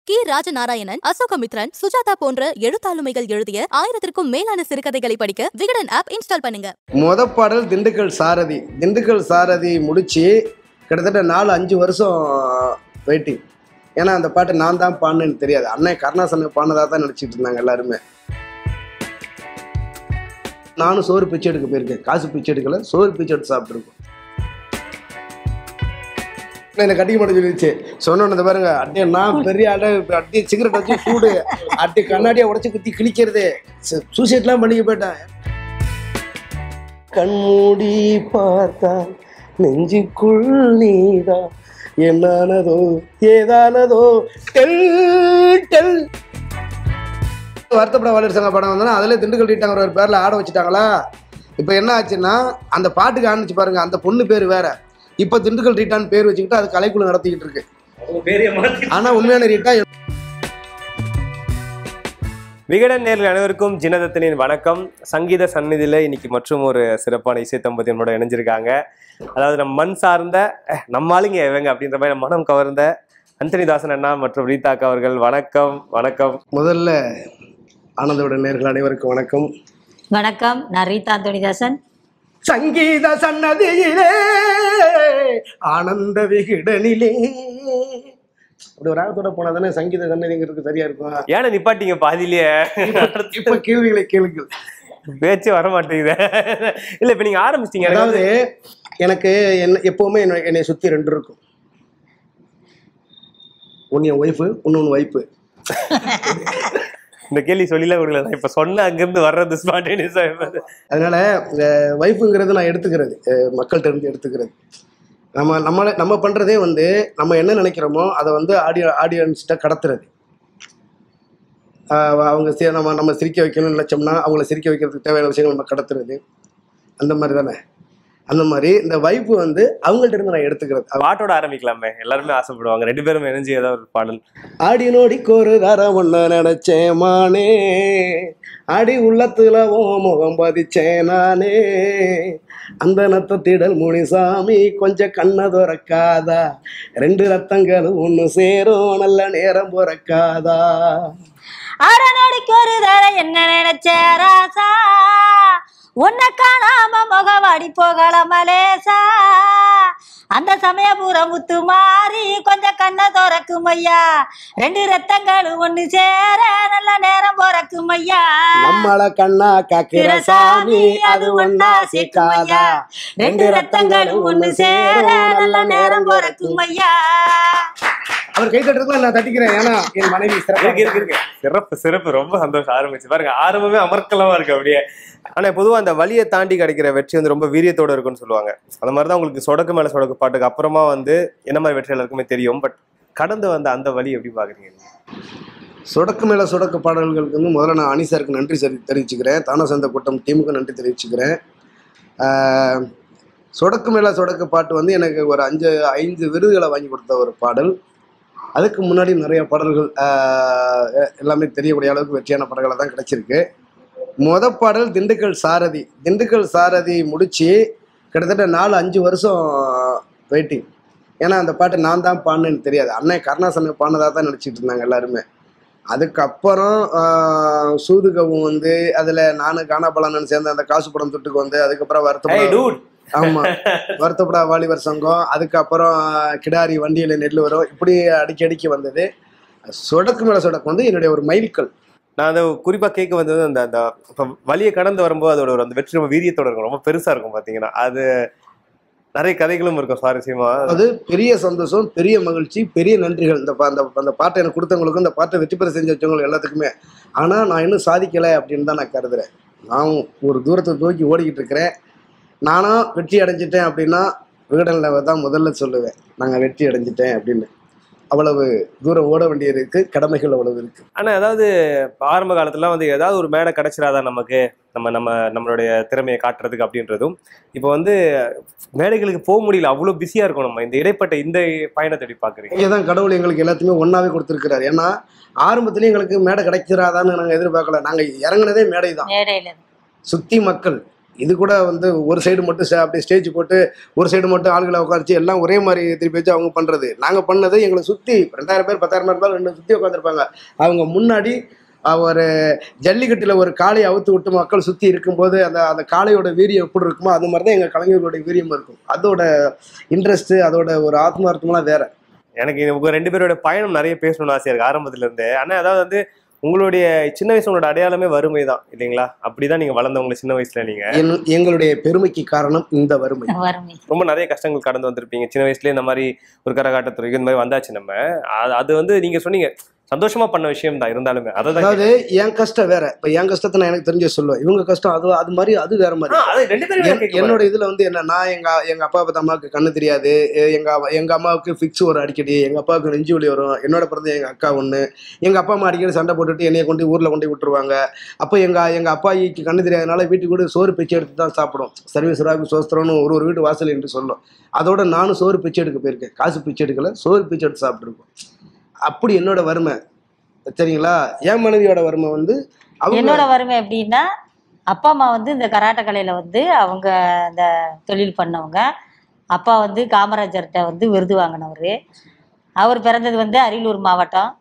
கி ராஜநாராயணன் அசோகமித்ரன் சுஜாதா போன்ற எழுத்தாளுமைகள் எழுதிய ஆயிரத்திற்கும் மேலான சிறுகதைகளை படிக்க விகடன் ஆப் இன்ஸ்டால் பண்ணுங்க முத பாடல் திண்டுக்கல் சாரதி திண்டுக்கல் சாரதி முடிச்சு கிட்டத்தட்ட நாலு அஞ்சு வருஷம் வெயிட்டிங் ஏன்னா அந்த பாட்டு நான் தான் பாடினேன்னு தெரியாது அண்ணன் கருணாசனை பாடினதாக தான் நினச்சிட்டு இருந்தாங்க எல்லாருமே நானும் சோறு பிச்சை எடுக்க போயிருக்கேன் காசு பிச்சை எடுக்கல சோறு பிச்சை எடுத்து சாப்பிட்ருக்கோம் என்னை கட்டிக்க மாட்டேன் சொல்லிடுச்சு சொன்னோன்னு இந்த பாருங்க அட்டே நான் பெரிய ஆளு அட்டி சிகரெட் வச்சு சூடு அட்டி கண்ணாடியை உடச்சி குத்தி கிழிக்கிறது சூசைட்லாம் பண்ணிக்க போயிட்டேன் கண்மூடி பார்த்தான் நெஞ்சுக்குள் நீதான் என்னானதோ ஏதானதோ டெல் டெல் வருத்தப்பட வளர் சங்க படம் வந்தோன்னா அதில் திண்டுக்கல் ரீட்டாங்கிற ஒரு பேரில் ஆட வச்சுட்டாங்களா இப்போ என்ன ஆச்சுன்னா அந்த பாட்டுக்கு ஆரம்பிச்சு பாருங்க அந்த பொண்ணு பேர் வேற இப்போ திண்டுக்கல் ரீட்டான்னு பேர் வச்சுக்கிட்டு அது கலைக்குழு நடத்திக்கிட்டு இருக்கு ஆனால் உண்மையான ரீட்டா விகடன் நேர்கள் அனைவருக்கும் ஜினதத்தனின் வணக்கம் சங்கீத சந்நிதியில் இன்னைக்கு மற்றும் ஒரு சிறப்பான இசை தம்பதி நம்மளோட இணைஞ்சிருக்காங்க அதாவது நம்ம மண் சார்ந்த அஹ், நம்ம ஆளுங்க இவங்க அப்படின்ற மாதிரி நம்ம மனம் கவர்ந்த அந்தனிதாசன் அண்ணா மற்றும் ரீதாக்கா அவர்கள் வணக்கம் வணக்கம் முதல்ல ஆனந்தோட நேர்கள் அனைவருக்கும் வணக்கம் வணக்கம் நான் ரீதா அந்தோணிதாசன் சங்கீத சன்னதியிலே ஆனந்த விகிடனிலே அப்படி ஒரு ராகத்தோட போனா தானே சங்கீத சன்னதிங்கிறது சரியா இருக்கும் ஏன்னா நிப்பாட்டிங்க பாதியிலேயே இப்ப கேள்விகளை கேளுங்கள் பேச்சே வர மாட்டேங்குது இல்ல இப்ப நீங்க ஆரம்பிச்சிட்டீங்க எனக்கு அதாவது எனக்கு என்ன எப்பவுமே என்னை என்னை சுத்தி ரெண்டு இருக்கும் ஒன்னு என் ஒய்ஃபு இன்னொன்று ஒய்ஃபு இந்த கேள்வி சொல்லில விடல நான் இப்ப சொன்ன அங்கிருந்து வர்றது ஸ்பான்டேனியஸ் அதனால இந்த ஒய்ஃபுங்கிறது நான் எடுத்துக்கிறது அஹ் மக்கள்கிட்ட இருந்து எடுத்துக்கிறது நம்ம நம்மளை நம்ம பண்றதே வந்து நம்ம என்ன நினைக்கிறோமோ அதை வந்து ஆடியோ ஆடியன்ஸ்கிட்ட கடத்துறது ஆஹ் அவங்க சி- நம்ம நம்ம சிரிக்க வைக்கணும்னு நினச்சோம்னா அவங்கள சிரிக்க வைக்கிறதுக்கு தேவையான விஷயங்கள் நம்ம கடத்துறது அந்த மாதிரி தானே அந்த மாதிரி இந்த வைப்பு வந்து அவங்கள்ட்ட இருந்து நான் எடுத்துக்கிறது பாட்டோட ஆரம்பிக்கலாமே எல்லாருமே ஆசைப்படுவாங்க ரெண்டு பேரும் இணைஞ்சு ஏதாவது ஒரு பாடல் ஆடி நோடிக்கு ஒரு தர ஒன்று நினைச்சேன் மானே அடி உள்ளத்துல ஓ முகம் பதிச்சேன் நானே அந்த நத்தத்திடல் முனிசாமி கொஞ்சம் கண்ணை துறக்காதா ரெண்டு ரத்தங்களும் ஒன்று சேரும் நல்ல நேரம் பிறக்காதா அரணோடிக்கு ஒரு தர என்ன நினைச்ச ராசா உன்னை காணாம முகவாடி போகல மலேசா அந்த சமயபுரம் முத்து மாறி கொஞ்சம் கண்ணை திறக்கும் ஐயா ரெண்டு ரத்தங்களும் ஒண்ணு சேர நல்ல நேரம் பிறக்கும் ஐயா நம்மள கண்ணா காக்கிற சாமி அது ஒன்னா சேர்க்காதா ரெண்டு ரத்தங்களும் ஒண்ணு சேர நல்ல நேரம் பிறக்கும் ஐயா அவர் கை தட்டுறதுக்குள்ள நான் தட்டிக்கிறேன் ஏன்னா என் மனைவி சிறப்பா இருக்கு இருக்கு இருக்கு சிறப்பு சிறப்பு ரொம்ப சந்தோஷம் ஆரம்பிச்சு பாருங்க ஆரம்பமே அமர்க்கலமா இருக்கு அப்படியே ஆனா பொதுவா அந்த வலியை தாண்டி கிடைக்கிற வெற்றி வந்து ரொம்ப வீரியத்தோட இருக்கும்னு சொல்லுவாங்க அந்த மாதிரி தான் உங்களுக்கு சொடக்கு மேல சொடக்கு பாட்டுக்கு அப்புறமா வந்து என்ன மாதிரி வெற்றி எல்லாருக்குமே தெரியும் பட் கடந்து வந்த அந்த வலி எப்படி பாக்குறீங்க சொடக்கு மேல சொடக்கு பாடல்களுக்கு வந்து முதல்ல நான் அனிசாருக்கு நன்றி சரி தெரிவிச்சுக்கிறேன் தான சந்த கூட்டம் டீமுக்கு நன்றி தெரிவிச்சுக்கிறேன் ஆஹ், சொடக்கு மேல சொடக்கு பாட்டு வந்து எனக்கு ஒரு அஞ்சு ஐந்து விருதுகளை வாங்கி கொடுத்த ஒரு பாடல் அதுக்கு முன்னாடி நிறைய பாடல்கள் ஆஹ், எ- எல்லாமே தெரியக்கூடிய அளவுக்கு வெற்றியான பாடல்களை தான் கிடைச்சிருக்கு முத பாடல் திண்டுக்கல் சாரதி திண்டுக்கல் சாரதி முடிச்சு கிட்டத்தட்ட நாலு அஞ்சு வருஷம் வெயிட்டிங் ஏன்னா அந்த பாட்டு நான் தான் பாடினேன்னு தெரியாது அண்ணன் கருணாசனை பாடினதாக தான் நினச்சிட்டு இருந்தாங்க எல்லாருமே அதுக்கப்புறம் ஆஹ், சூதுகவும் வந்து அதில் நானும் காணாபலன்னு சேர்ந்து அந்த காசு படம் தொட்டுக்கு வந்து அதுக்கப்புறம் Hey, வருத்தப்பட dude. ஆமா வருத்தப்படா வாலிபர் சங்கம் அதுக்கப்புறம் கிடாரி வண்டியில நெல் வரும் இப்படி அடிக்கடிக்கு வந்தது சொடக்கு மேல சொடக்கு வந்து என்னுடைய ஒரு மைல்கல் நான் அந்த குறிப்பா கேட்க வந்தது அந்த அந்த இப்ப வலியை கடந்து வரும்போது அதோட ஒரு அந்த வெற்றி ரொம்ப வீரியத்தோட இருக்கும் ரொம்ப பெருசா இருக்கும் பாத்தீங்கன்னா அது நிறைய கதைகளும் இருக்கும் சுவாரஸ்யமா அது பெரிய சந்தோஷம் பெரிய மகிழ்ச்சி பெரிய நன்றிகள் இந்த பா- அந்த அந்த பாட்டை எனக்கு கொடுத்தவங்களுக்கும் இந்த பாட்டை வெற்றி பெற செஞ்சு வச்சவங்களுக்கு எல்லாத்துக்குமே ஆனா நான் இன்னும் சாதிக்கலை அப்படின்னு தான் நான் கருதுறேன் நான் ஒரு தூரத்தை தூக்கி ஓடிக்கிட்டு இருக்கிறேன் நானும் வெற்றி அடைஞ்சிட்டேன் அப்படின்னா விகடனில் தான் முதல்ல சொல்லுவேன் நாங்கள் வெற்றி அடைஞ்சிட்டேன் அப்படின்னு அவ்வளவு தூரம் ஓட வேண்டியிருக்கு கடமைகள் அவ்வளவு இருக்கு ஆனா அதாவது இப்ப ஆரம்ப காலத்துல வந்து ஏதாவது ஒரு மேடை கிடைச்சிடாதா நமக்கு நம்ம நம்ம நம்மளுடைய திறமையை காட்டுறதுக்கு அப்படின்றதும் இப்போ வந்து மேடைகளுக்கு போக முடியல அவ்வளவு பிஸியா இருக்கும் நம்ம இந்த இடைப்பட்ட இந்த பயணத்தை எப்படி பாக்குறீங்க இங்கே தான் கடவுள் எங்களுக்கு எல்லாத்தையுமே ஒன்றாவே கொடுத்துருக்கிறார் ஏன்னா ஆரம்பத்திலே எங்களுக்கு மேடை கிடைச்சிடாதான்னு நாங்கள் எதிர்பார்க்கல நாங்கள் இறங்குனதே மேடை தான் மேடையில சுத்தி மக்கள் இது கூட வந்து ஒரு சைடு மட்டும் ச- அப்படியே ஸ்டேஜ் போட்டு ஒரு சைடு மட்டும் ஆளுகளை உட்காரிச்சு எல்லாம் ஒரே மாதிரி திருப்பி வச்சு அவங்க பண்ணுறது நாங்கள் பண்ணது எங்களை சுற்றி ரெண்டாயிரம் பேர் பத்தாயிரம் பேர் இருந்தாலும் ரெண்டு சுற்றி உட்காந்துருப்பாங்க அவங்க முன்னாடி அஹ், ஒரு ஜல்லிக்கட்டில் ஒரு காளையை அவுத்து விட்டு மக்கள் சுற்றி இருக்கும்போது அந்த அந்த காளையோட வீரியம் எப்படி இருக்குமோ அது மாதிரி தான் எங்கள் கலைஞர்களுடைய வீரியம் இருக்கும் அதோட இன்ட்ரெஸ்ட்டு அதோட ஒரு ஆத்மார்த்தம்லாம் வேற எனக்கு இது உங்க ரெண்டு பேரோட பயணம் நிறைய பேசணும்னு ஆசையா இருக்கு ஆரம்பத்துல இருந்தே ஆனா அதாவது வந்து உங்களுடைய சின்ன வயசு உங்களோட அடையாளமே வறுமை தான் இல்லைங்களா அப்படிதான் நீங்க வளர்ந்தவங்க சின்ன வயசுல நீங்க என்- எங்களுடைய பெருமைக்கு காரணம் இந்த வறுமை வறுமை ரொம்ப நிறைய கஷ்டங்கள் கடந்து வந்திருப்பீங்க சின்ன வயசுலயே இந்த மாதிரி ஒரு கரகாட்டத்துறைக்கு இந்த மாதிரி வந்தாச்சு நம்ம அது- அது வந்து நீங்க சொன்னீங்க சந்தோஷமா பண்ண விஷயம் தான் இருந்தாலுமே அதை தான் அதாவது என் கஷ்டம் வேற இப்போ என் கஷ்டத்தை நான் எனக்கு தெரிஞ்ச சொல்லுவேன் இவங்க கஷ்டம் அது அது மாதிரி அது வேற மாதிரி அது ரெண்டு பேரும் என்- என்னோட இதுல வந்து என்ன நான் எங்க எங்க அப்பா பார்த்த அம்மாவுக்கு கண்ணு தெரியாது எ- எங்க அவ- எங்க அம்மாவுக்கு ஃபிக்ஸ் வரும் அடிக்கடி எங்க அப்பாவுக்கு நெஞ்சு வலி வரும் என்னோட பிறந்த எங்க அக்கா ஒண்ணு எங்க அப்பா அம்மா அடிக்கடி சண்டை போட்டுட்டு என்னைய கொண்டு போய் ஊர்ல கொண்டு போய் விட்டுருவாங்க அப்போ எங்க எங்க அப்பாய்க்கு கண்ணு தெரியாதனால வீட்டுக்கு கூட சோறு பிச்சை எடுத்து தான் சாப்பிடும் சர்வீஸ்ராக்கு சோஸ்திரம்னு ஒரு ஒரு வீட்டு வாசல் என்று சொல்லும் அதோட நானும் சோறு பிச்சை எடுக்க போயிருக்கேன் காசு பிச்சை எடுக்கல சோறு பிச்சை எடுத்து சாப்பிட்டுருக்கோம் அப்படி என்னோட வறுமை சரிங்களா என் மனைவியோட வறுமை வந்து அவங்க என்னோட வறுமை எப்படின்னா அப்பா அம்மா வந்து இந்த கராட்டே கலையில வந்து அவங்க இந்த தொழில் பண்ணவங்க அப்பா வந்து காமராஜர்கிட்ட வந்து விருது வாங்கினவர் அவர் பிறந்தது வந்து அரியலூர் மாவட்டம்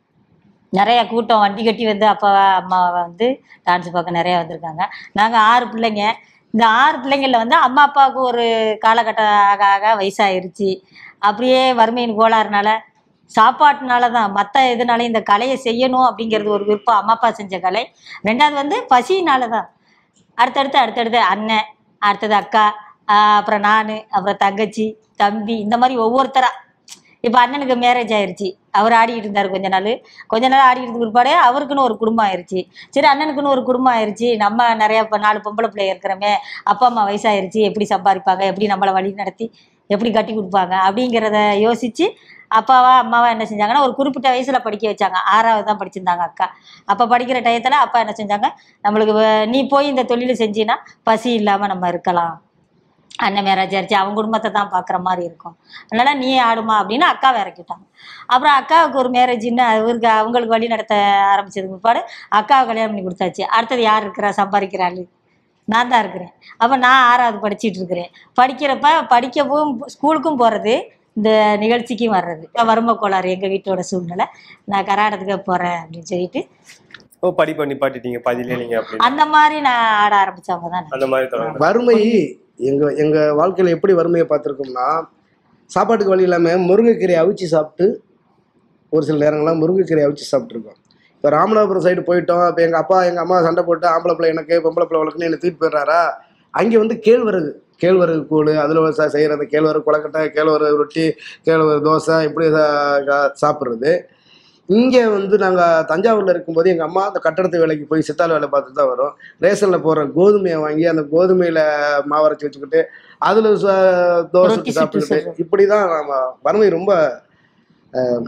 நிறைய கூட்டம் வண்டி கட்டி வந்து அப்பாவை அம்மாவை வந்து டான்ஸ் பார்க்க நிறைய வந்திருக்காங்க நாங்கள் ஆறு பிள்ளைங்க இந்த ஆறு பிள்ளைங்களில் வந்து அம்மா அப்பாவுக்கு ஒரு காலகட்டம் ஆக ஆக வயசாயிருச்சு அப்படியே வறுமையின் கோளாறுனால சாப்பாட்டுனால தான் மற்ற இதனால இந்த கலையை செய்யணும் அப்படிங்கிறது ஒரு விருப்பம் அம்மா அப்பா செஞ்ச கலை ரெண்டாவது வந்து பசியினால தான் அடுத்தடுத்து அடுத்தடுத்து அண்ணன் அடுத்தது அக்கா ஆஹ் அப்புறம் நான் அப்புறம் தங்கச்சி தம்பி இந்த மாதிரி ஒவ்வொருத்தரா இப்போ அண்ணனுக்கு மேரேஜ் ஆயிருச்சு அவர் ஆடிக்கிட்டு இருந்தார் கொஞ்ச நாள் கொஞ்ச நாள் ஆடிக்கிட்டு பிற்பாடு அவருக்குன்னு ஒரு குடும்பம் ஆயிருச்சு சரி அண்ணனுக்குன்னு ஒரு குடும்பம் ஆயிருச்சு நம்ம நிறைய இப்போ நாலு பொம்பளை பிள்ளை இருக்கிறோமே அப்பா அம்மா வயசாயிருச்சு எப்படி சம்பாதிப்பாங்க எப்படி நம்மளை வழி நடத்தி எப்படி கட்டி கொடுப்பாங்க அப்படிங்கிறத யோசிச்சு அப்பாவா அம்மாவா என்ன செஞ்சாங்கன்னா ஒரு குறிப்பிட்ட வயசுல படிக்க வச்சாங்க ஆறாவது தான் படிச்சிருந்தாங்க அக்கா அப்போ படிக்கிற டயத்துல அப்பா என்ன செஞ்சாங்க நம்மளுக்கு வ- நீ போய் இந்த தொழிலை செஞ்சினா பசி இல்லாம நம்ம இருக்கலாம் அண்ணன் மேரேஜ் ஆயிடுச்சு அவங்க குடும்பத்தை தான் பார்க்குற மாதிரி இருக்கும் அதனால நீ ஆடுமா அப்படின்னு அக்காவை இறக்கிட்டாங்க அப்புறம் அக்காவுக்கு ஒரு மேரேஜ்னு அவருக்கு அவங்களுக்கு வழி நடத்த ஆரம்பிச்சதுக்கு பிற்பாடு அக்காவை கல்யாணம் பண்ணி கொடுத்தாச்சு அடுத்தது யார் இருக்கிறா சம்பாதிக்கிறாள் நான் தான் இருக்கிறேன் அப்போ நான் ஆறாவது படிச்சிட்டு இருக்கிறேன் படிக்கிறப்ப படிக்கவும் ஸ்கூலுக்கும் போகிறது இந்த நிகழ்ச்சிக்கும் வர்றது இப்ப வறுமை கோளாறு எங்கள் வீட்டோட சூழ்நிலை நான் கராடத்துக்கு போகிறேன் அப்படின்னு சொல்லிட்டு ஓ படி பண்ணி பாட்டிட்டீங்க பாதியிலே நீங்க அப்படி அந்த மாதிரி நான் ஆட ஆரம்பிச்சவங்க தான் அந்த மாதிரி தொடங்க வறுமை எங்க எங்க வாழ்க்கையில எப்படி வறுமையை பார்த்துருக்கோம்னா சாப்பாட்டுக்கு வழி இல்லாம முருங்கைக்கீரையை அவிச்சு சாப்பிட்டு ஒரு சில நேரங்கள்லாம் முருங்கைக்கீரையை அவிச்சு சாப்பிட்ருக்கோம் இப்போ ராமநாதபுரம் சைடு போயிட்டோம் இப்போ எங்கள் அப்பா எங்கள் அம்மா சண்டை போட்டு ஆம்பளை பிள்ளை எனக்கு பொம்பளை பிள்ளை வளர்க்குன்னு என்னை தூக்கிட்டு போயிடுறாரா அங்கே வந்து கேழ்வரகு கேழ்வரகு கூழ் அதில் செய்கிற அந்த கேழ்வரகு கொலக்கட்டை கேழ்வரகு ரொட்டி கேழ்வரகு தோசை இப்படி சா- சா- சாப்பிட்றது இங்கே வந்து நாங்கள் தஞ்சாவூரில் இருக்கும்போது எங்கள் அம்மா அந்த கட்டடத்து வேலைக்கு போய் சித்தாள் வேலை பார்த்துட்டு தான் வரும் ரேஷனில் போடுற கோதுமையை வாங்கி அந்த கோதுமையில் மாவரைச்சி வச்சுக்கிட்டு அதில் தோசை ரொட்டி சுட்டு சுட்டு சாப்பிட்டுக்கிட்டு சாப்பிடுறது. இப்படி தான் நம்ம வறுமை ரொம்ப அஹ்,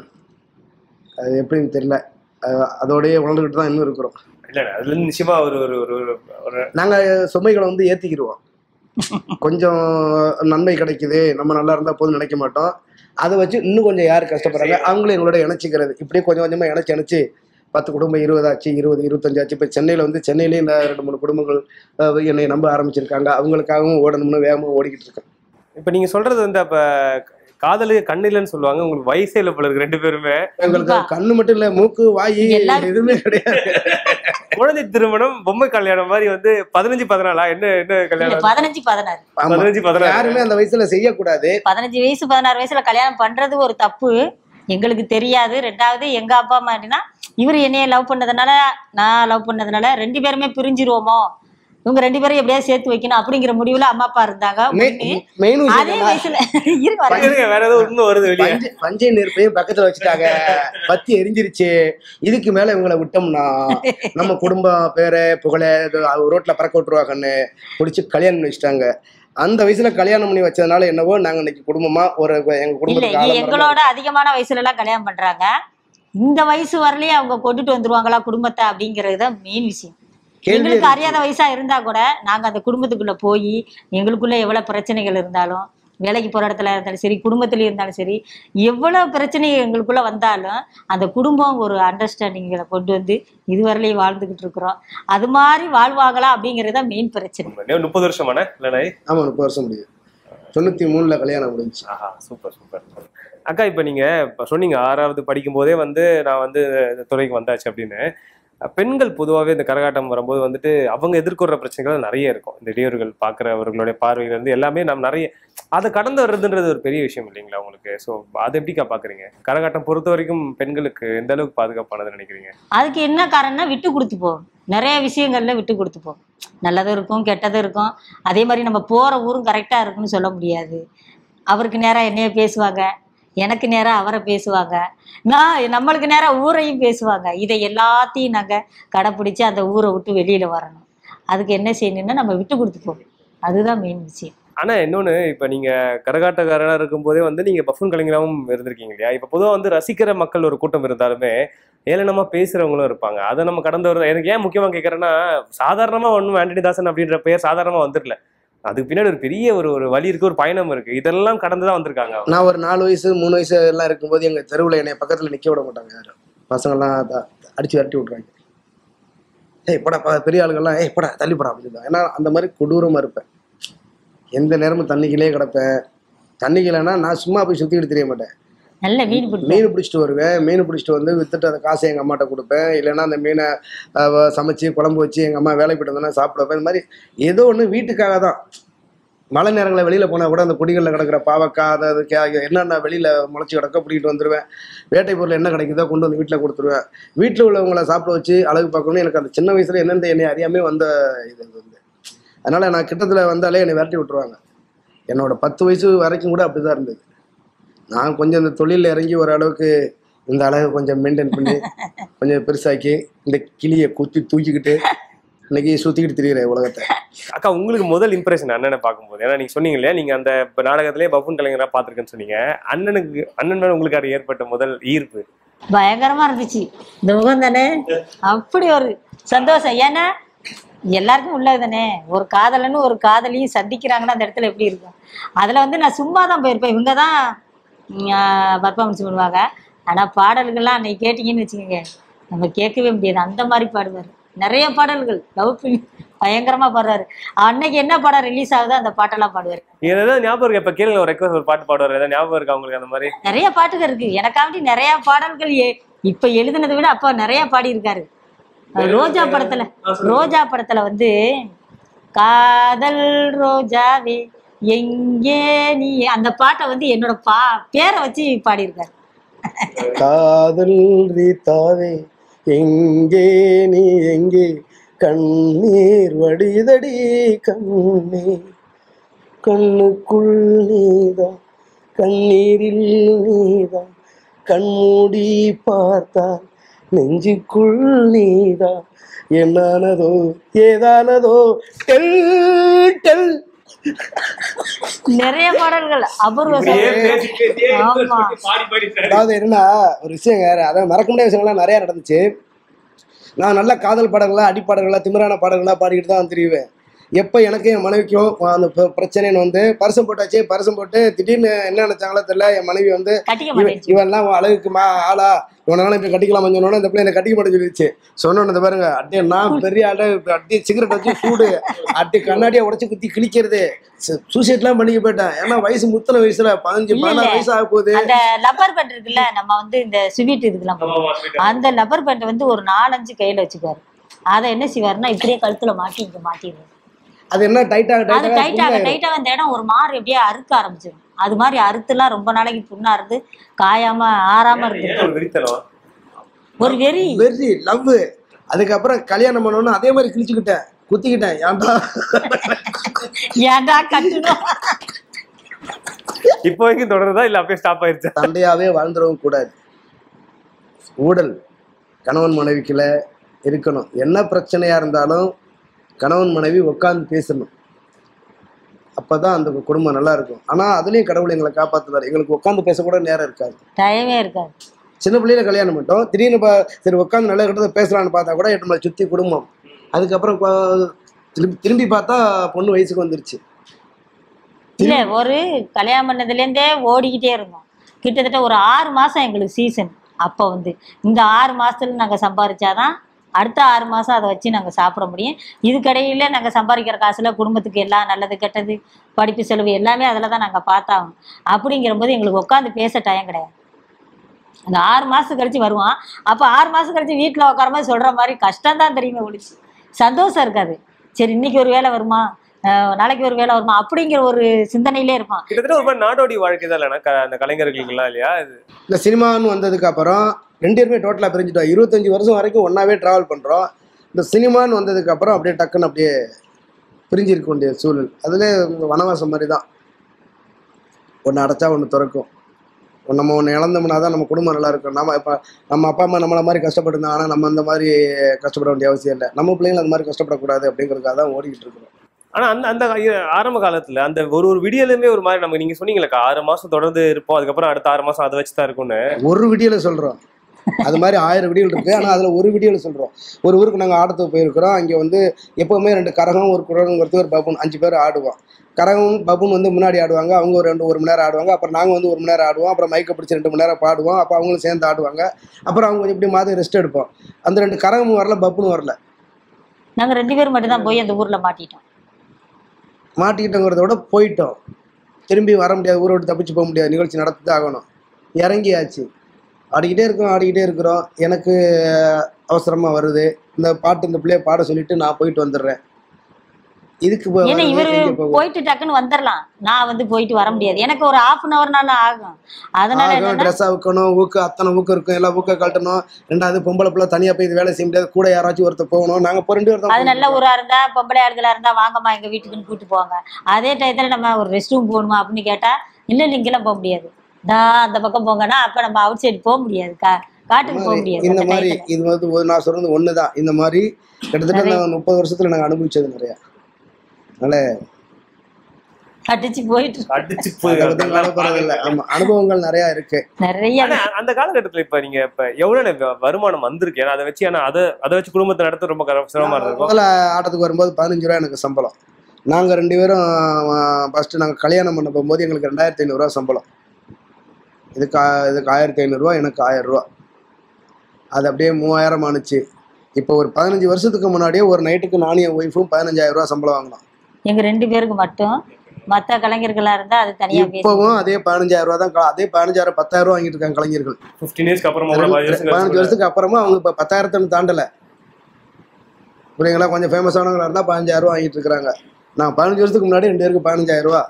அது எப்படின்னு தெரியல அஹ், அதோடயே உணர்ந்துக்கிட்டு தான் இன்னும் இருக்கிறோம் இல்ல இல்ல, அதுல இருந்து நிச்சயமா ஒரு ஒரு ஒரு ஒரு- ஒரு நாங்கள் சுமைகளை வந்து ஏற்றிக்கிடுவோம் கொஞ்சம் நன்மை கிடைக்குது நம்ம நல்லா இருந்தால் போதும் நினைக்க மாட்டோம் அதை வச்சு இன்னும் கொஞ்சம் யார் கஷ்டப்படுறாங்க அவங்களும் எங்களோட இணைச்சிக்கிறது இப்படியே கொஞ்சம் கொஞ்சமாக இணைச்சி இணைச்சி பத்து குடும்பம் இருபதாச்சு இருபது இருபத்தஞ்சாச்சு இப்போ சென்னையில் வந்து சென்னையிலேயே இந்த ரெண்டு மூணு குடும்பங்கள் அஹ், என்னை நம்ப ஆரம்பிச்சிருக்காங்க அவங்களுக்காகவும் ஓடணும்னு வேகமாக ஓடிக்கிட்டு இருக்கேன் இப்ப நீங்க சொல்றது வந்து அப்ப காதலு கண்ணிலன்னு சொல்லுவாங்க உங்களுக்கு வயசே இல்லை போல இருக்கு ரெண்டு பேருமே எங்களுக்கு கண்டிப்பா. கண்ணு மட்டும் இல்லை மூக்கு வாய் எல்லாரும் எதுவுமே கிடையாது குழந்தை திருமணம் பொம்மை கல்யாணம் மாதிரி வந்து பதினஞ்சு பதினாலா என்ன என்ன இல்ல, கல்யாணம் பதினஞ்சு பதினாறு ஆமா. பதினஞ்சு பதினாறு யாருமே அந்த வயசுல செய்யக்கூடாது பதினஞ்சு வயசு பதினாறு வயசுல கல்யாணம் பண்றது ஒரு தப்பு எங்களுக்கு தெரியாது ரெண்டாவது எங்க அப்பா அம்மா எப்படின்னா இவர் என்னைய லவ் பண்ணதுனால நான் லவ் பண்ணதுனால ரெண்டு பேருமே பிரிஞ்சிருவோமோ இவங்க ரெண்டு பேரும் எப்படியாவது சேர்த்து வைக்கணும் அப்படிங்கிற முடிவுல அம்மா அப்பா இருந்தாங்க ஒண்ணு. மெயின் அதே வயசுல இருங்க வரேன். இருங்க, வேற ஏதோ இன்னும் வருது வெளியே பஞ்சை பஞ்சை நெருப்பையும் பக்கத்துல வச்சுட்டாங்க பத்தி எரிஞ்சிருச்சு இதுக்கு மேல இவங்களை விட்டோம்னா நம்ம குடும்பம் பேரை புகழ இது ரோட்ல பறக்க விட்டுருவாங்கன்னு பிடிச்சி கல்யாணம் பண்ணி வச்சுட்டாங்க அந்த வயசுல கல்யாணம் பண்ணி வச்சதுனால என்னவோ நாங்க இன்னைக்கு குடும்பமா ஒரு எங்க இல்ல குடும்பத்துக்கு இ- ஆலமரமா எங்களோட அதிகமான வயசுல எல்லாம் கல்யாணம் பண்றாங்க இந்த வயசு வரலயும் அவங்க கொண்டுட்டு வந்துருவாங்களா குடும்பத்தை அப்படிங்கிறது தான் மெயின் விஷயம் கேள்வி எங்களுக்கு அறியாத வயசா இருந்தா கூட நாங்க அந்த குடும்பத்துக்குள்ள போய் எங்களுக்குள்ள எவ்வளவு பிரச்சனைகள் இருந்தாலும் வேலைக்கு போகிற இடத்துல இருந்தாலும் சரி குடும்பத்துலேயும் இருந்தாலும் சரி எவ்வளோ பிரச்சனை எங்களுக்குள்ளே வந்தாலும் அந்த குடும்பம் ஒரு அண்டர்ஸ்டாண்டிங்களை கொண்டு வந்து இதுவரையிலையும் வாழ்ந்துக்கிட்டு இருக்கிறோம் அது மாதிரி வாழ்வாங்களா அப்படிங்கிறது தான் மெயின் பிரச்சனை இன்னும் முப்பது வருஷமாண்ணே இல்லைண்ணே ஆமாம் முப்பது வருஷம் முடியுது தொண்ணூற்றி மூணில் கல்யாணம் முடிஞ்சுச்சு ஆஹா சூப்பர் சூப்பர் அக்கா இப்போ நீங்கள் இப்போ சொன்னீங்க ஆறாவது படிக்கும் போதே வந்து நான் வந்து இந்த துறைக்கு வந்தாச்சு அப்படின்னு அஹ் பெண்கள் பொதுவாகவே இந்த கரகாட்டம் வரும்போது வந்துட்டு அவங்க எதிர்கொள்கிற பிரச்சனைகள் நிறைய இருக்கும் இந்த இடையூறுகள் பார்க்குறவர்களுடைய பார்வையில இருந்து எல்லாமே நம்ம நிறைய அதை கடந்து வர்றதுன்றது ஒரு பெரிய விஷயம் இல்லைங்களா உங்களுக்கு ஸோ அதை எப்படிக்கா பார்க்குறீங்க கரகாட்டம் பொறுத்த வரைக்கும் பெண்களுக்கு எந்த அளவுக்கு பாதுகாப்பானதுன்னு நினைக்கிறீங்க அதுக்கு என்ன காரணம்னா விட்டு கொடுத்து போகும் நிறைய விஷயங்கள்ல விட்டு கொடுத்து போகும் நல்லதும் இருக்கும் கெட்டதும் இருக்கும் அதே மாதிரி நம்ம போகிற ஊரும் கரெக்டாக இருக்குன்னு சொல்ல முடியாது அவருக்கு நேராக என்னைய பேசுவாங்க எனக்கு நேராக அவரை பேசுவாங்க நான் நம்மளுக்கு நேராக ஊரையும் பேசுவாங்க இதை எல்லாத்தையும் நாங்கள் கடைப்பிடிச்சு அந்த ஊரை விட்டு வெளியில் வரணும் அதுக்கு என்ன செய்யணும்னா நம்ம விட்டு கொடுத்து போகணும் அதுதான் மெயின் விஷயம் ஆனா இன்னொன்னு இப்ப நீங்க கரகாட்டக்காரனா இருக்கும்போதே வந்து நீங்க பஃபன் கலைஞராகவும் இருந்திருக்கீங்க இல்லையா இப்ப பொதுவா வந்து ரசிக்கிற மக்கள் ஒரு கூட்டம் இருந்தாலுமே ஏளனமா பேசுறவங்களும் இருப்பாங்க அதை நம்ம கடந்து வர எனக்கு ஏன் முக்கியமா கேட்கறேன்னா சாதாரணமா ஒன்றும் ஆண்டனி தாசன் அப்படின்ற பெயர் சாதாரணமா வந்துடல அதுக்கு பின்னாடி ஒரு பெரிய ஒரு ஒரு வழி இருக்கு ஒரு பயணம் இருக்கு இதெல்லாம் கடந்து தான் வந்திருக்காங்க அவங்க. நான் ஒரு நாலு வயசு மூணு வயசு எல்லாம் இருக்கும்போது எங்கள் தெருவில் என்னை பக்கத்தில் நிற்க விட மாட்டாங்க யாரும் பசங்கள்லாம் த- அடிச்சு விரட்டி விட்ருவாங்க ஏய் போடா ப- பெரிய ஆளுங்கள்லாம் ஏய் போடா தள்ளி போடா அப்படின்னு சொல்லுவாங்க. ஏன்னா அந்த மாதிரி கொடூரமாக இருப்பேன் எந்த நேரமும் தண்ணிக்கிலே கிடப்பேன் தண்ணிக்கலைன்னா நான் சும்மா போய் சுற்றிக்கிட்டு தெரிய மாட்டேன் நல்ல மீன் பிடிக்கும் மீன் பிடிச்சிட்டு வருவேன் மீன் பிடிச்சிட்டு வந்து வித்துட்டு அந்த காசை எங்கள் அம்மாட்ட கொடுப்பேன் இல்லைன்னா அந்த மீனை அஹ், சமைச்சு குழம்பு வச்சு எங்கள் அம்மா வேலைக்கு போயிட்டு வந்தோன்னா சாப்பிட வைப்பேன் இந்த மாதிரி ஏதோ ஒன்று வீட்டுக்காக தான் மழை நேரங்களில் வெளியில் போனால் கூட அந்த குடிகளில் கிடக்கிற பாவக்காய் அதை அது கே- என்னென்ன வெளியில் முளைச்சி கிடக்க பிடிக்கிட்டு வந்துடுவேன் வேட்டை பொருள் என்ன கிடைக்குதோ கொண்டு வந்து வீட்டில் கொடுத்துருவேன் வீட்டில் உள்ளவங்கள சாப்பிட வச்சு அழகு பார்க்கணும் எனக்கு அந்த சின்ன வயசுல என்னென்ன என்னை அறியாமே வந்த இது இது வந்து அதனால் நான் கிட்டத்தில் வந்தாலே என்னை விரட்டி விட்டுருவாங்க என்னோட பத்து வயசு வரைக்கும் கூட அப்படி தான் இருந்தது நான் கொஞ்சம் இந்த தொழிலில் இறங்கி ஓரளவுக்கு இந்த அழகை கொஞ்சம் மெயின்டைன் பண்ணி கொஞ்சம் பெருசாக்கி இந்த கிளியை குத்தி தூக்கிக்கிட்டு இன்னைக்கு சுற்றிக்கிட்டு திரியிறேன் உலகத்தை அக்கா உங்களுக்கு முதல் இம்ப்ரெஷன் அண்ணனை பார்க்கும்போது ஏன்னா நீங்க சொன்னீங்க இல்லையா நீங்க அந்த இப்ப நாடகத்திலே பஃபன் கலைஞரா பார்த்திருக்கேன்னு சொன்னீங்க அண்ணனுக்கு அண்ணன் மேல உங்களுக்கு அது ஏற்பட்ட முதல் ஈர்ப்பு பயங்கரமா இருந்துச்சு இந்த முகம் தானே அப்படி ஒரு சந்தோஷம் ஏன்னா எல்லாருக்கும் உள்ளது தானே ஒரு காதலன்னு ஒரு காதலியும் சந்திக்கிறாங்கன்னா அந்த இடத்துல எப்படி இருக்கும் அதுல வந்து நான் சும்மா தான் போயிருப்பேன் இவங்க தான் பர்ஃபார்மன்ஸ் பண்ணுவாங்க ஆனா பாடல்கள்லாம் அன்னைக்கு கேட்டீங்கன்னு வச்சுக்கோங்க நம்ம கேட்கவே முடியாது அந்த மாதிரி பாடுவார் நிறைய பாடல்கள் லவ் ஃபிலிம் பயங்கரமா பாடுறாரு அன்னைக்கு என்ன படம் ரிலீஸ் ஆகுதோ அந்த பாட்டெல்லாம் பாடுவார் ஏதாவது ஞாபகம் இருக்கு இப்ப கேளுங்க ஒரு ரெக்வஸ்ட் ஒரு பாட்டு பாடுவார் ஏதாவது ஞாபகம் இருக்கா உங்களுக்கு அந்த மாதிரி நிறைய பாட்டுகள் இருக்கு எனக்காண்டி நிறைய பாடல்கள் எ- இப்ப எழுதுனதை விட அப்ப நிறைய பாடி இருக்காரு ரோஜா படத்துல ரோஜா படத்துல வந்து காதல் ரோஜாவே எங்கே நீ அந்த பாட்டை வந்து என்னோட பா பேரை வச்சு பாடியிருக்காரு காதல் ரீதாவே எங்கே நீ எங்கே கண்ணீர் வடிதடி கண்ணே கண்ணுக்குள் நீதான் கண்ணீரில் நீதான் கண்மூடி பார்த்தால் நெஞ்சுக்குள் நீதான் என்னானதோ ஏதானதோ டெல் டெல் நிறைய பாடல்கள் அபூர்வ இப்படியே சகோதரர். பேசி பேசியே ஆமா. பாடி பாடி அதாவது என்னன்னா ஒரு விஷயங்க அதாவது மறக்க முடியாத விஷயங்கள்லாம் நிறைய நடந்துச்சு நான் நல்ல காதல் பாடல்களா அடிப்பாடல்களா திமிரான பாடல்களா பாடிக்கிட்டு தான் திரிவேன் எப்போ எனக்கு என் மனைவிக்கும் அந்த பிர- பிரச்சனைன்னு வந்து பரிசம் போட்டாச்சு பரிசம் போட்டு திடீர்னு என்ன நினைச்சாங்களோ தெரியல என் மனைவி வந்து கட்டிக்க இவன் மாட்டேன் இவன்லாம் உன் அழகுக்கு மா ஆளா இவனால இப்படி கட்டிக்கலாம் சொன்னோன்னே இந்த பிள்ளை என்னை கட்டிக்க மாட்டேன்னு சொல்லிடுச்சு சொன்னோன்னு இந்த பாருங்க அட்டே நான் பெரிய ஆளு அட்டி சிகரெட் வச்சு சூடு அட்டி கண்ணாடியை உடச்சி குத்தி கிழிக்கிறது சூசைட்லாம் பண்ணிக்க போயிட்டேன் ஏன்னா வயசு முத்தன வயசுல பதினஞ்சு இல்ல, பதினாறு இல்ல. வயசு ஆக போகுது அந்த லப்பர் பேண்ட் இருக்குல்ல நம்ம வந்து இந்த ஸ்வீட் இதுக்கெல்லாம் போடுவோம். அந்த லப்பர் பேண்ட் வந்து ஒரு நாலஞ்சு கையில வச்சுக்குவாரு அதை என்ன செய்வாருன்னா இப்படியே கழுத்துல மாட்டி இங்க மாட்டிடுவாரு அது என்ன டைட்டாக அது டைட்டாக டைட்டாக டைட்டாக அந்த இடம் ஒரு மாதிரி அப்படியே அறுக்க ஆரம்பிச்சிடும் அது மாதிரி அறுத்துலாம் ரொம்ப நாளைக்கு புண்ணா இருந்து காயாம ஆறாம இருக்கு ஏன் ஒரு வெறித்தனம் ஒரு வெறி வெரி லவ் அதுக்கப்புறம் கல்யாணம் பண்ணோன்னு அதே மாதிரி கிழிச்சுக்கிட்டேன் குத்திக்கிட்டேன் ஏன்டா ஏன்டா கட்டணும் இப்போ வரைக்கும் தொடருதா இல்ல அப்படியே ஸ்டாப் ஆயிருச்சா சண்டையாவே வாழ்ந்துடவும் கூடாது ஊடல் கணவன் மனைவிக்குள்ள இருக்கணும் என்ன பிரச்சனையா இருந்தாலும் கணவன் மனைவி உட்காந்து பேசணும் அப்பதான் அந்த குடும்பம் நல்லா இருக்கும் ஆனா அதுலயும் கடவுள் எங்களை காப்பாத்துவார் எங்களுக்கு உட்காந்து பேசக்கூட நேரம் இருக்காது டயமே இருக்காது சின்ன பிள்ளையில கல்யாணம் பண்ணிட்டோம் திடீர்னு பா- சரி உட்காந்து நல்ல கட்டத்தை பேசலாம்னு பார்த்தா கூட எட்டு மணி சுத்தி குடும்பம் அதுக்கப்புறம் கொ- திரும்பி திரும்பி பார்த்தா பொண்ணு வயசுக்கு வந்துருச்சு இல்ல ஒரு கல்யாணம் பண்ணதுலேருந்தே ஓடிக்கிட்டே இருந்தோம் கிட்டத்தட்ட ஒரு ஆறு மாசம் எங்களுக்கு சீசன் அப்போ வந்து இந்த ஆறு மாசத்துல நாங்க சம்பாதிச்சாதான் அடுத்த ஆறு மாசம் அதை வச்சு நாங்க சாப்பிட முடியும் இதுக்கடையில நாங்க சம்பாதிக்கிற காசுல குடும்பத்துக்கு எல்லாம் நல்லது கெட்டது படிப்பு செலவு எல்லாமே அதில் தான் நாங்க பார்த்தாகணும் அப்படிங்கிற போது எங்களுக்கு உட்காந்து பேச டைம் கிடையாது அந்த ஆறு மாசம் கழிச்சு வருவான் அப்போ ஆறு மாசம் கழிச்சு வீட்டில் உட்கார மாதிரி சொல்ற மாதிரி கஷ்டம் தான் தெரியுமே ஒழிச்சு சந்தோஷம் இருக்காது சரி இன்னைக்கு ஒரு வேலை வருமா அஹ் நாளைக்கு ஒரு வேலை வருமா அப்படிங்கிற ஒரு சிந்தனையிலே இருப்பான் கிட்டத்தட்ட ஒரு மாதிரி நாடோடி வாழ்க்கை தான் இல்லைன்னா க- அந்த கலைஞர்களுக்கெல்லாம் இல்லையா இது இந்த சினிமான்னு வந்ததுக்கு அப்புறம் ரெண்டு பேருமே டோட்டலாக பிரிஞ்சுட்டோம் இருபத்தஞ்சி வருஷம் வரைக்கும் ஒன்றாவே ட்ராவல் பண்ணுறோம் இந்த சினிமான்னு வந்ததுக்கு அப்புறம் அப்படியே டக்குன்னு அப்படியே பிரிஞ்சிருக்க வேண்டிய சூழல் அதில் வனவாசம் மாதிரி தான் ஒன்று அடைச்சா ஒன்று திறக்கும் ஒண்ணு நம்ம ஒன்று இழந்தோம்னா தான் நம்ம குடும்பம் நல்லா இருக்கும் நம்ம இப்போ நம்ம அப்பா அம்மா நம்மளை மாதிரி கஷ்டப்பட்டுருந்தாங்க ஆனால் நம்ம அந்த மாதிரி கஷ்டப்பட வேண்டிய அவசியம் இல்லை நம்ம பிள்ளைங்க அந்த மாதிரி கஷ்டப்படக்கூடாது அப்படிங்கிறதுக்காக தான் ஓடிக்கிட்டு இருக்கிறோம் ஆனா அந்த அந்த இ- ஆரம்ப காலத்துல அந்த ஒரு ஒரு விடியலுமே ஒரு மாதிரி நம்ம நீங்க சொன்னீங்களா ஆறு மாசம் தொடர்ந்து இருப்போம் அதுக்கப்புறம் அடுத்த ஆறு மாசம் அதை வச்சு தான் இருக்கும்னு ஒரு வீடியோவில் சொல்கிறோம் அது மாதிரி ஆயிரம் வீடியோ இருக்கு ஆனால் அதில் ஒரு வீடியோவில் சொல்கிறோம் ஒரு ஊருக்கு நாங்கள் ஆடத்துக்கு போயிருக்கிறோம் அங்கே வந்து எப்போவுமே ரெண்டு கரகம் ஒரு குரங்கிறது ஒரு பபுன் அஞ்சு பேர் ஆடுவோம் கரகம் பபுன் வந்து முன்னாடி ஆடுவாங்க அவங்க ஒரு ரெண்டு ஒரு மணி நேரம் ஆடுவாங்க அப்புறம் நாங்கள் வந்து ஒரு மணி நேரம் ஆடுவோம் அப்புறம் மைக்கை பிடிச்சி ரெண்டு மணி நேரம் பாடுவோம் அப்போ அவங்களும் சேர்ந்து ஆடுவாங்க அப்புறம் அவங்க இப்படி மாதம் ரெஸ்ட் எடுப்போம் அந்த ரெண்டு கரகமும் வரல பப்புன்னு வரல நாங்க ரெண்டு பேரும் மட்டும்தான் போய் அந்த ஊர்ல மாட்டிட்டோம் மாட்டிக்கிட்டோங்கிறத விட போயிட்டோம் திரும்பி வர முடியாது ஊரை விட்டு தப்பிச்சு போக முடியாது நிகழ்ச்சி நடத்தி தான் ஆகணும் இறங்கியாச்சு ஆடிக்கிட்டே இருக்கோம் ஆடிக்கிட்டே இருக்கிறோம் எனக்கு அவசரமாக வருது இந்த பாட்டு இந்த பிள்ளைய பாட சொல்லிட்டு நான் போயிட்டு வந்துடுறேன் இதுக்கு போ- ஏன்னா இவரு எங்க போகும்? போயிட்டு டக்குன்னு வந்துடலாம் நான் வந்து போயிட்டு வர முடியாது எனக்கு ஒரு ஹாஃப் அன் ஹவர்னால ஆகும் அதனால ஆகும் என்னன்னா ட்ரெஸ் அவுக்கணும் ஊக்கு அத்தனை ஊக்கு இருக்கும் எல்லா ஊக்க கழட்டணும் ரெண்டாவது பொம்பளை பிள்ளை தனியாக போய் இது வேலை செய்ய முடியாது கூட யாராச்சும் ஒருத்தர் போகணும் நாங்கள் இப்போ ரெண்டு பேர் தான் அது நல்ல ஊரா இருந்தா பொம்பளை ஆளுகளா இருந்தா வாங்கம்மா எங்க வீட்டுக்குன்னு கூட்டு போவாங்க அதே டயத்துல நம்ம ஒரு ரெஸ்ட் ரூம் போகணுமா அப்படின்னு கேட்டா இல்ல இல்ல இங்கெல்லாம் போக முடியாது தான் அந்த பக்கம் போங்கன்னா அப்ப நம்ம அவுட் சைடு போக முடியாது கா காட்டுக்கு போக முடியாது இந்த அந்த மாதிரி டயத்துல. இது வந்து ஒரு- நான் சொல்றது ஒன்று தான் இந்த மாதிரி கிட்டத்தட்ட நான் முப்பது வருஷத்துல நாங்கள் அனுபவிச்சது நிறையா அதனால அடிச்சு போயிட்டு இருக்கு. அடிச்சு அதை பத்தி கவலைப்படுறது இல்லை ஆமா அனுபவங்கள் நிறைய இருக்கு நிறைய ஆனா அந்த காலகட்டத்துல இப்ப நீங்க இப்ப எவ்வளவு வ- வருமானம் வந்திருக்கு ஏன்னா அதை வச்சு ஆனா அதை அதை வச்சு குடும்பத்தை நடத்த ரொம்ப கர- சிரமமா இருக்கும் முதல்ல ஆட்டத்துக்கு வரும்போது பதினஞ்சு ரூபா எனக்கு சம்பளம் நாங்கள் ரெண்டு பேரும் ஃபஸ்ட்டு நாங்கள் கல்யாணம் பண்ண போகும்போது எங்களுக்கு ரெண்டாயிரத்தி ஐநூறுரூவா சம்பளம் இதுக்கு ஆ- இதுக்கு ஆயிரத்தி ஐநூறுரூவா எனக்கு ஆயிரம் ரூபா அது அப்படியே மூவாயிரம் ஆணுச்சு இப்போ ஒரு பதினஞ்சு வருஷத்துக்கு முன்னாடியே ஒரு நைட்டுக்கு நானும் என் ஒய்ஃபும் பதினஞ்சாயிரம் ரூபா சம்பளம் வாங்கினோம் எங்க ரெண்டு பேருக்கு மட்டும் மத்த கலைஞர்களா இருந்தா அது தனியா பேசி இப்போவும் அதே பதினஞ்சாயிரம் ரூபா தான் க- அதே பதினஞ்சாயிரம் பத்தாயிரம் ரூபா வாங்கிட்டு இருக்காங்க கலைஞர்கள் பிப்டீன் இயர்ஸ்க்கு அப்புறமா கூட பதினஞ்சு வருஷம் பதினஞ்சு கழிச்சு வருஷத்துக்கு அப்புறமா அவங்க இப்போ பத்தாயிரத்தை தாண்டலை புரியுங்களா கொஞ்சம் ஃபேமஸானவங்களா இருந்தால் பதினஞ்சாயிரம் ரூபா வாங்கிட்டு இருக்கிறாங்க நான் பதினஞ்சு வருஷத்துக்கு முன்னாடி ரெண்டு பேருக்கு பதினஞ்சாயிரம் ரூபா